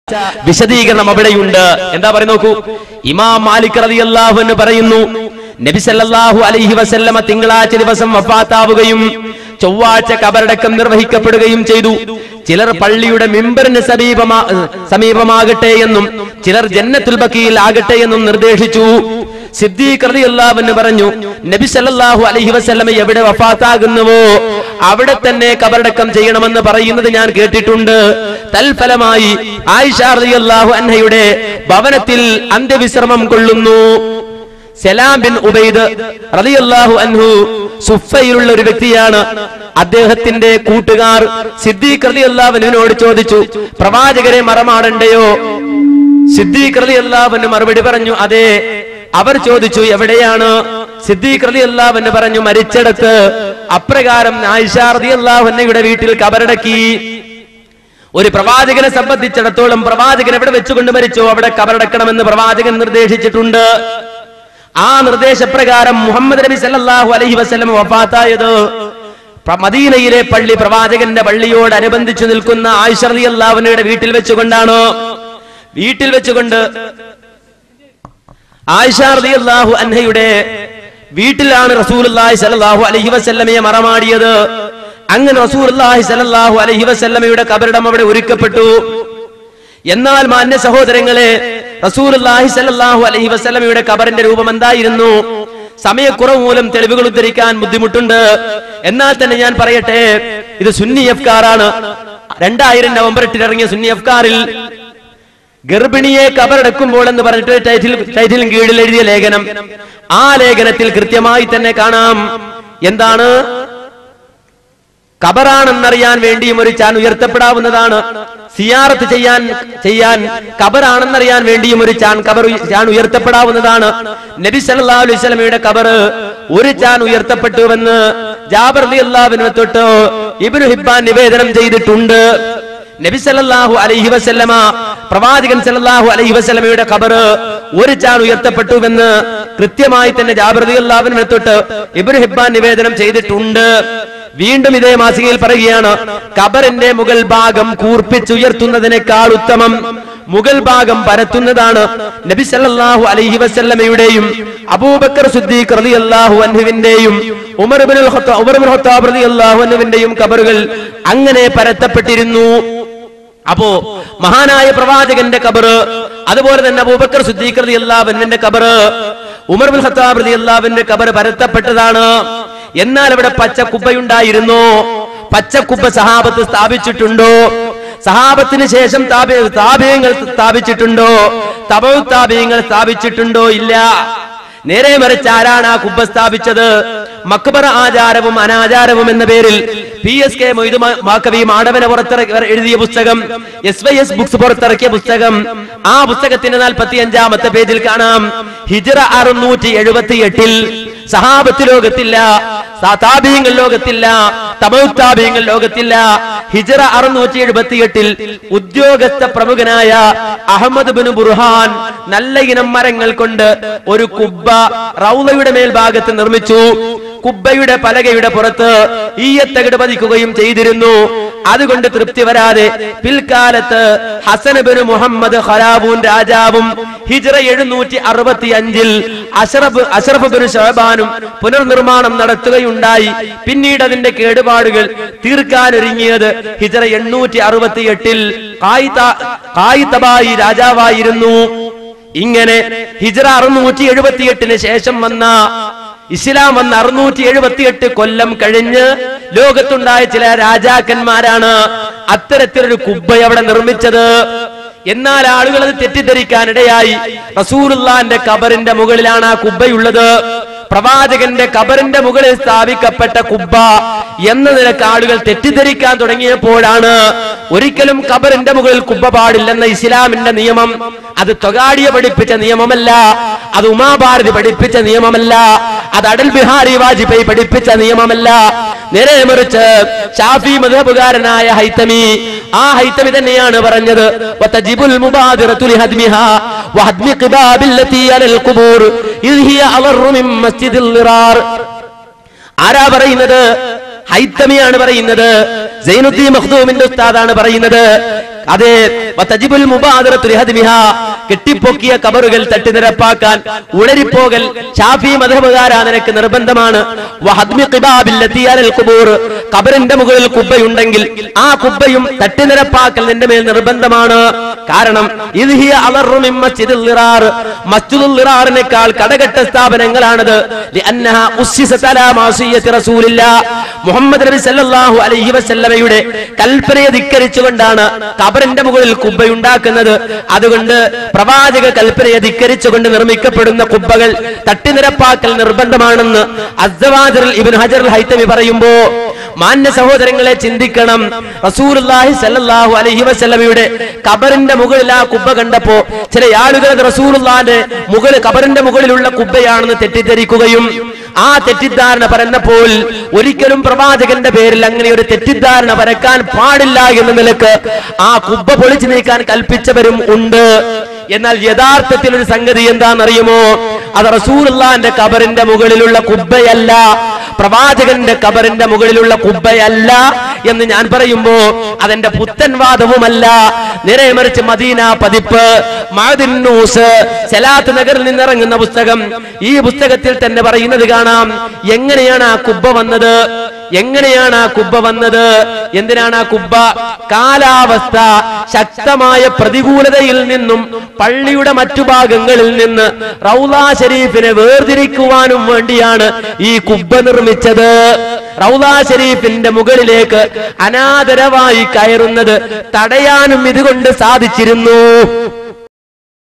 വിശദീകരണം അവിടെയുണ്ട് എന്താ പറയുക നോക്കൂ ഇമാം മാലിക് റളിയല്ലാഹു എന്ന് പറയുന്നു നബി സല്ലല്ലാഹു അലൈഹി വസല്ലമ തിങ്കളാഴ്ച ദിവസം വഫാത്താവുകയും ചൊവ്വാഴ്ച കബറടക്കം നിർവഹിക്കപ്പെടുകയും ചെയ്തു ചിലർ പള്ളിയുടെ മിമ്പറിന് സമീപമാ സമീപമാകട്ടെ എന്നും ചിലർ ജന്നത്തുൽ ബക്കിയിൽ ആകട്ടെ എന്നും നിർദ്ദേശിച്ചു സിദ്ദീഖ് റളിയല്ലാഹു അൻഹു പറഞ്ഞു നബി സല്ലല്ലാഹു അലൈഹി വസല്ലമ എവിടെ വഫാത്താകുന്നുവോ അവിടെ തന്നെ കബറടക്കം ചെയ്യണമെന്ന് പറയുന്നത് ഞാൻ കേട്ടിട്ടുണ്ട് തൽഫലമായി ആയിഷ റളിയല്ലാഹു അൻഹയുടെ ഭവനത്തിൽ അന്ത്യവിശ്രമം കൊള്ളുന്നു സലാം ബിൻ ഉബൈദ് റളിയല്ലാഹു അൻഹു സുഫയിലുള്ള ഒരു വ്യക്തിയാണ് അദ്ദേഹത്തിന്റെ കൂട്ടുകാർ സിദ്ദീഖ് റളിയല്ലാഹു അൻഹുവിനോട് ചോദിച്ചു പ്രവാചകരെ മറമാടണ്ടയോ സിദ്ദീഖ് റളിയല്ലാഹു അൻഹു മറുപടി പറഞ്ഞു അതെ അവർ ചോദിച്ചു എവിടെയാണ് സിദ്ദീഖ് റളിയല്ലാഹു അൻഹു പറഞ്ഞു മരിച്ചിടത്ത് അപ്രകാരം ആയിഷ റളിയല്ലാഹു അൻഹയുടെ വീട്ടിൽ കബറടക്കി ഒരു പ്രവാചകനെ സംബന്ധിച്ചിടത്തോളം പ്രവാചകൻ എവിടെ വെച്ചുകൊണ്ട് മരിച്ചോ അവിടെ കബറടക്കണമെന്ന് പ്രവാചകൻ നിർദ്ദേശിച്ചിട്ടുണ്ട് ആ നിർദ്ദേശപ്രകാരം മുഹമ്മദ് നബി സല്ലല്ലാഹു അലൈഹി വസല്ലം വഫാത്തായത് പ്ര- മദീനയിലെ പള്ളി പ്രവാചകന്റെ പള്ളിയോട് അനുബന്ധിച്ചു നിൽക്കുന്ന ആയിഷ റളിയല്ലാഹുവിനയുടെ വീട്ടിൽ വെച്ചുകൊണ്ടാണ് വീട്ടിൽ വെച്ചുകൊണ്ട് ആയിഷ റളിയല്ലാഹു അൻഹയുടെ വീട്ടിലാണ് റസൂലുള്ളാഹി സ്വല്ലല്ലാഹു അലൈഹി വസല്ലമയെ മറമാടിയത് അങ്ങനെ റസൂലുള്ളാഹി സ്വല്ലല്ലാഹു അലൈഹി വസല്ലമയുടെ കബറിടം അവിടെ ഒരുക്കപ്പെട്ടു എന്നാൽ മാന്യ സഹോദരങ്ങളെ റസൂലുള്ളാഹി സ്വല്ലല്ലാഹു അലൈഹി വസല്ലമയുടെ കബറിന്റെ രൂപം എന്തായിരുന്നു സമയക്കുറവ് മൂലം തെളിവുകൾ ഉദ്ധരിക്കാൻ ബുദ്ധിമുട്ടുണ്ട് എന്നാൽ തന്നെ ഞാൻ പറയട്ടെ ഇത് സുന്നി അഫ്കാറാണ് രണ്ടായിരം നവംബർ എട്ടിന് ഇറങ്ങിയ സുന്നി അഫ്കാറിൽ ഗർഭിണിയെ കബറടക്കുമ്പോൾ എന്ന് പറഞ്ഞിട്ട് ടൈറ്റിൽ ടൈറ്റിലും കീഴിൽ എഴുതിയ ലേഖനം ആ ലേഖനത്തിൽ കൃത്യമായി തന്നെ കാണാം എന്താണ് കബറാണെന്നറിയാൻ വേണ്ടിയും ഒരു ചാൻ ഉയർത്തപ്പെടാവുന്നതാണ് സിയാറത്ത് ചെയ്യാൻ ചെയ്യാൻ കബറാണെന്നറിയാൻ വേണ്ടിയും ഒരു ചാൻ കബർ ഉയ- ചാൻ ഉയർത്തപ്പെടാവുന്നതാണ് നബി സല്ലല്ലാഹു അലൈഹി വസല്ലമയുടെ കബർ ഒരു ചാൻ ഉയർത്തപ്പെട്ടുവെന്ന് ജാബർ അള്ളാഹുവിനെ തൊട്ട് ഇബ്നു ഹിബ്ബാൻ നിവേദനം ചെയ്തിട്ടുണ്ട് നബി സല്ലല്ലാഹു അലൈഹി വസല്ലമ പ്രവാചകൻ സല്ലല്ലാഹു അലൈഹി വസല്ലമയുടെ ഖബർ ഒരു ചാൺ ഉയർത്തപ്പെട്ടുവെന്ന് കൃത്യമായി തന്നെ ജാബിർ റളിയല്ലാഹുവിനെ തൊട്ട് ഇബ്നു ഹിബ്ബാൻ നിവേദനം ചെയ്തിട്ടുണ്ട് വീണ്ടും ഇതേ മാസികയിൽ പറയുകയാണ് ഖബറിന്റെ മുകൾ ഭാഗം കൂർപ്പിച്ചുയർത്തുന്നതിനേക്കാൾ ഉത്തമം മുകൾ ഭാഗം പരത്തുന്നതാണ് നബി സല്ലല്ലാഹു അലൈഹി വസല്ലമയുടെയും അബൂബക്കർ സിദ്ദീഖ് റളിയല്ലാഹു അൻഹുവിന്റെയും Umar ibn al Khattab Umar ibn al Khattab റളിയല്ലാഹു അൻഹുവിന്റെയും ഖബറുകൾ അങ്ങനെ പരത്തപ്പെട്ടിരുന്നു അപ്പോ മഹാനായ പ്രവാചകന്റെ കബറ് അതുപോലെ തന്നെ അബൂബക്കർ സിദ്ദീഖ് റളിയല്ലാഹു അൻഹുവിന്റെ കബറ് ഉമർ ബിൻ ഖത്താബ് റളിയല്ലാഹുവിന്റെ കബറ് പരത്തപ്പെട്ടതാണ് എന്നാൽ അവിടെ പച്ചക്കുബ്ബയുണ്ടായിരുന്നു പച്ചക്കുബ്ബ സഹാബത്ത് സ്ഥാപിച്ചിട്ടുണ്ടോ സഹാബത്തിന് ശേഷം താപ- താപീയങ്ങൾ സ്ഥാപിച്ചിട്ടുണ്ടോ തപൗ താപീയങ്ങൾ സ്ഥാപിച്ചിട്ടുണ്ടോ ഇല്ല നേരെ മറിച്ച് ആരാണ് ആ കുബ്ബ സ്ഥാപിച്ചത് മക്ബറ ആചാരവും അനാചാരവും എന്ന പേരിൽ പി എസ് കെ മൊയ്തു മാക്കവി മാടവന പുറത്തിറക്കി എഴുതിയ പുസ്തകം എസ് വൈ എസ് ബുക്സ് പുറത്തിറക്കിയ പുസ്തകം ആ പുസ്തകത്തിന്റെ നാൽപ്പത്തി അഞ്ചാമത്തെ പേജിൽ കാണാം ഹിജറ അറുന്നൂറ്റി എഴുപത്തി എട്ടിൽ സഹാബത്ത് ലോകത്തില്ല താബീങ്ങൾ ലോകത്തില്ല തമൗത്താബീങ്ങൾ ലോകത്തില്ല ഹിജറ അറുന്നൂറ്റി എഴുപത്തി എട്ടിൽ ഉദ്യോഗസ്ഥ പ്രമുഖനായ അഹമ്മദ് ബിൻ ബുർഹാൻ നല്ല ഇനം മരങ്ങൾ കൊണ്ട് ഒരു കുബ്ബ റൗലയുടെ മേൽഭാഗത്ത് നിർമ്മിച്ചു കുബ്ബയുടെ പലകയുടെ പുറത്ത് ഈയത്തകിട് പതിക്കുകയും ചെയ്തിരുന്നു അതുകൊണ്ട് തൃപ്തി വരാതെ പിൽക്കാലത്ത് ഹസനബിന് മുഹമ്മദ് ഖലാബൂൻ രാജാവും ഹിജ്റ എഴുന്നൂറ്റി അറുപത്തി അഞ്ചിൽ അഷറഫ് അഷറഫ് ബിൻ ഷഹബാനും പുനർനിർമ്മാണം നടത്തുകയുണ്ടായി പിന്നീട് അതിന്റെ കേടുപാടുകൾ തീർക്കാനൊരുങ്ങിയത് ഹിജ്റ എണ്ണൂറ്റി അറുപത്തി എട്ടിൽ കായിത്തബായി രാജാവായിരുന്നു ഇങ്ങനെ ഹിജ്റ അറുന്നൂറ്റി എഴുപത്തിയെട്ടിന് ശേഷം വന്ന ഇസ്ലാം വന്ന അറുന്നൂറ്റി എഴുപത്തിയെട്ട് കൊല്ലം കഴിഞ്ഞ് ലോകത്തുണ്ടായ ചില രാജാക്കന്മാരാണ് അത്തരത്തിലൊരു കുബ്ബ അവിടെ നിർമ്മിച്ചത് എന്നാൽ ആളുകൾ അത് തെറ്റിദ്ധരിക്കാനിടയായി റസൂലുള്ളാന്റെ കബറിന്റെ മുകളിലാണ് ആ കുബ്ബയുള്ളത് പ്രവാചകന്റെ കബറിന്റെ മുകളിൽ സ്ഥാപിക്കപ്പെട്ട കുബ്ബ എന്ന നിലക്ക് ആളുകൾ തെറ്റിദ്ധരിക്കാൻ തുടങ്ങിയപ്പോഴാണ് ഒരിക്കലും കബറിന്റെ മുകളിൽ കുബ്ബ പാടില്ലെന്ന ഇസ്ലാമിന്റെ നിയമം അത് തൊഗാഡിയ പഠിപ്പിച്ച നിയമമല്ല അത് ഉമാഭാരതി പഠിപ്പിച്ച നിയമമല്ല അത് അടൽ ബിഹാരി വാജ്പേയി പഠിപ്പിച്ച നിയമമല്ല നേരെ മറിച്ച് ഷാഫി മധബുകാരനായ ഹൈത്തമി ആ ഹൈത്തമി തന്നെയാണ് പറഞ്ഞത് വതജിബുൽ മുബാദിറതു ലിഹദ്മിഹാ വഹദ്മി ഖിബാബില്ലതി അലൽ ഖുബൂർ ഇദ് ഹിയ അളറു മിൻ മസ്ജിദിൽ ളിറാർ ആരാ പറയുന്നത് ഹൈത്തമിയാണ് പറയുന്നത് സൈനുദ്ദീൻ മഖ്ദൂമിന്റെ ഉസ്താദാണ് പറയുന്നത് അതെ വതജിബുൽ മുബാദറത്തു ലിഹദ്മിഹാ. കെട്ടിപ്പൊക്കിയ കബറുകൾ തട്ടിനിരപ്പാക്കാൻ ഉളരിപ്പോകൽ ഷാഫി മധബുകാരാ നിനക്ക് നിർബന്ധമാണ് വഹദ്മി ഖിബാബില്ലത്തി അലൽ ഖുബൂർ. കബറിന്റെ മുകളിൽ കുബ്ബയുണ്ടെങ്കിൽ ആ കുബ്ബയും തട്ടിനിരപ്പാക്കൽ നിന്റെ മേൽ നിർബന്ധമാണ് കാരണം ഇത് ഹിയ അളറു മിൻ മസ്ജിദിൽ ളിറാർ. മസ്ജിദുൽ ളിറാറിനേക്കാൾ കടകെട്ട സ്ഥാപനങ്ങളാണത് ലിഅന്നഹാ ഉസ്സിസത് അലാ മാസിയ്യത്തി റസൂലില്ലാ. മുഹമ്മദ് നബി സല്ലല്ലാഹു അലൈഹി വസല്ലമയുടെ കൽപ്പനയെ ധിക്കരിച്ചുകൊണ്ടാണ് കബറിന്റെ മുകളിൽ കുബ്ബയുണ്ടാക്കുന്നത് അതുകൊണ്ട് പ്രവാചക കൽപ്പനയെ ധിക്കരിച്ചുകൊണ്ട് നിർമ്മിക്കപ്പെടുന്ന കുബ്ബകൾ തട്ടിനിരപ്പാക്കൽ നിർബന്ധമാണെന്ന് അസ്സവാജറിൽ ഇബ്നു ഹജർ ഹൈത്തമി പറയുമ്പോ മാന്യ സഹോദരങ്ങളെ ചിന്തിക്കണം റസൂലുള്ളാഹി സല്ലല്ലാഹു അലൈഹി വസല്ലമയുടെ കബറിന്റെ മുകളിൽ ആ കുബ്ബ കണ്ടപ്പോ ചില ആളുകൾ അത് റസൂലുള്ളാന്റെ മുകളിൽ കബറിന്റെ മുകളിലുള്ള കുബ്ബയാണെന്ന് തെറ്റിദ്ധരിക്കുകയും ആ തെറ്റിദ്ധാരണ പറഞ്ഞപ്പോൾ ഒരിക്കലും പ്രവാചകന്റെ പേരിൽ അങ്ങനെ ഒരു തെറ്റിദ്ധാരണ പരക്കാൻ പാടില്ല എന്ന നിലക്ക് ആ കുബ്ബ പൊളിച്ചു നീക്കാൻ കൽപ്പിച്ചവരും ഉണ്ട് എന്നാൽ യഥാർത്ഥത്തിൽ ഒരു സംഗതി എന്താണെന്നറിയുമോ അത് റസൂലുള്ളാന്റെ കബറിന്റെ മുകളിലുള്ള കുബ്ബയല്ല പ്രവാചകന്റെ കബറിന്റെ മുകളിലുള്ള കുബ്ബയല്ല എന്ന് ഞാൻ പറയുമ്പോ അതെന്റെ പുത്തൻ വാദവുമല്ല നേരെ മറിച്ച് മദീന പതിപ്പ് മഅദിന്നൂസ് സലാത്ത് നഗറിൽ നിന്നിറങ്ങുന്ന പുസ്തകം ഈ പുസ്തകത്തിൽ തന്നെ പറയുന്നത് കാണാം എങ്ങനെയാണ് ആ കുബ്ബ വന്നത് എങ്ങനെയാണ് ആ കുബ്ബ വന്നത് എന്തിനാണ് ആ കുബ്ബ കാലാവസ്ഥ ശക്തമായ പ്രതികൂലതയിൽ നിന്നും പള്ളിയുടെ മറ്റു ഭാഗങ്ങളിൽ നിന്ന് റൗലാ ഷരീഫിനെ വേർതിരിക്കുവാനും വേണ്ടിയാണ് ഈ കുബ്ബ നിർമ്മിച്ചത് റൗലാ ഷരീഫിന്റെ മുകളിലേക്ക് അനാദരവായി കയറുന്നത് തടയാനും ഇതുകൊണ്ട് സാധിച്ചിരുന്നു